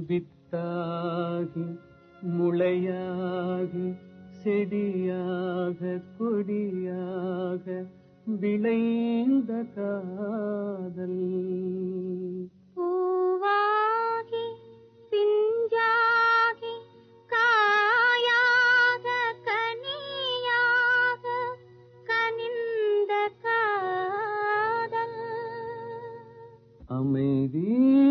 வித்தாகி முளையாகி செடியாக கொடியாக விளைந்த காதல் பூவாகி பிஞ்சாகி காயாக கனியாக கனிந்த காதல் அமைதி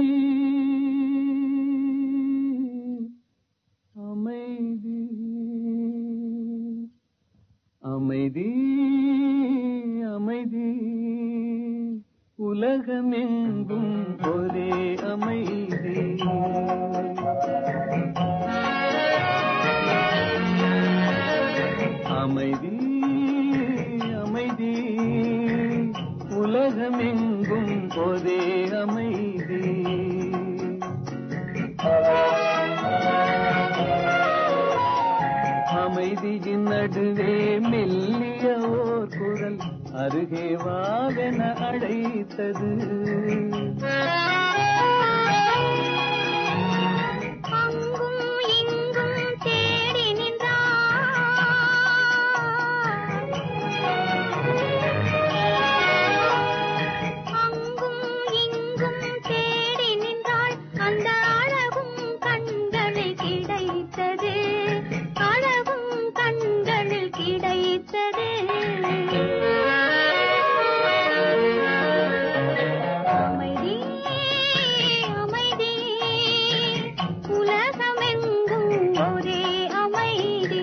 அமைதி அமைதி அமைதி உலகமெங்கும் ஒரே அமைதி அமைதி அமைதி உலகமெங்கும் ஒரே அமைதி அமைதியின் நடுவே மெல்லிய ஓர் குரல் அருகே வாவென அழைத்தது அங்கும் இங்கும் தேடி நின்றாள் அங்கும் இங்கும் தேடி நின்றாள் அந்த அழகும் கண்களில் கிடைத்தது அழகும் கண்களில் கிடைத்தது அமைதி அமைதி உலகமெங்கும் ஒரே அமைதி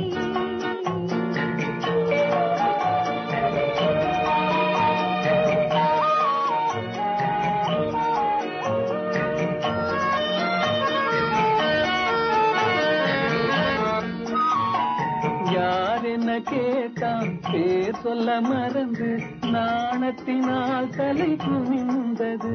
யார் என்ன கேட்டான் பேர் சொல்ல மறந்து நாணத்தினால் தலை குனிந்தது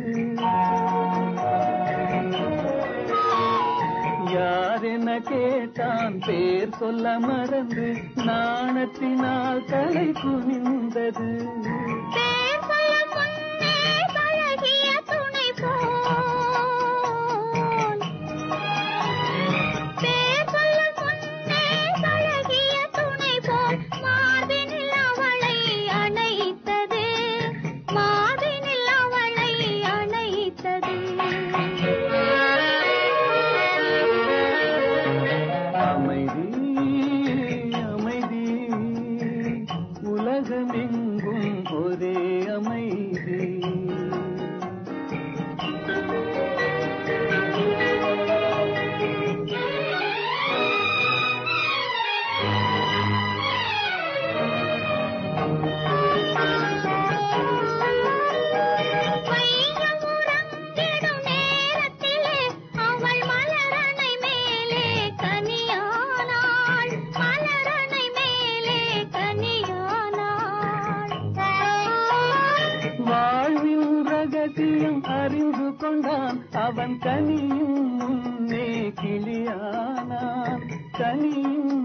யார் என்ன கேட்டான் பேர் சொல்ல மறந்து நாணத்தினால் தலை குனிந்தது பேர் சொல்ல முன்னே பழகிய துணை போல் பேர் சொல்ல முன்னே பழகிய துணை போல் மார்பினில் அவளை அணைத்தது மார்பினில் அவளை அணைத்தது அமைதி அமைதி உலகமெங்கும் ஒரே அமைதி வையம் உறங்கிடும் நேரத்திலே அவள் மலரணை மேலே கனியானாள் மலரணை மேலே கனியானாள் வாழ்வின் ரகசியம் அறிந்து கொண்டான் அவன் கனியும் முன்னே கிளியானான் கனியும்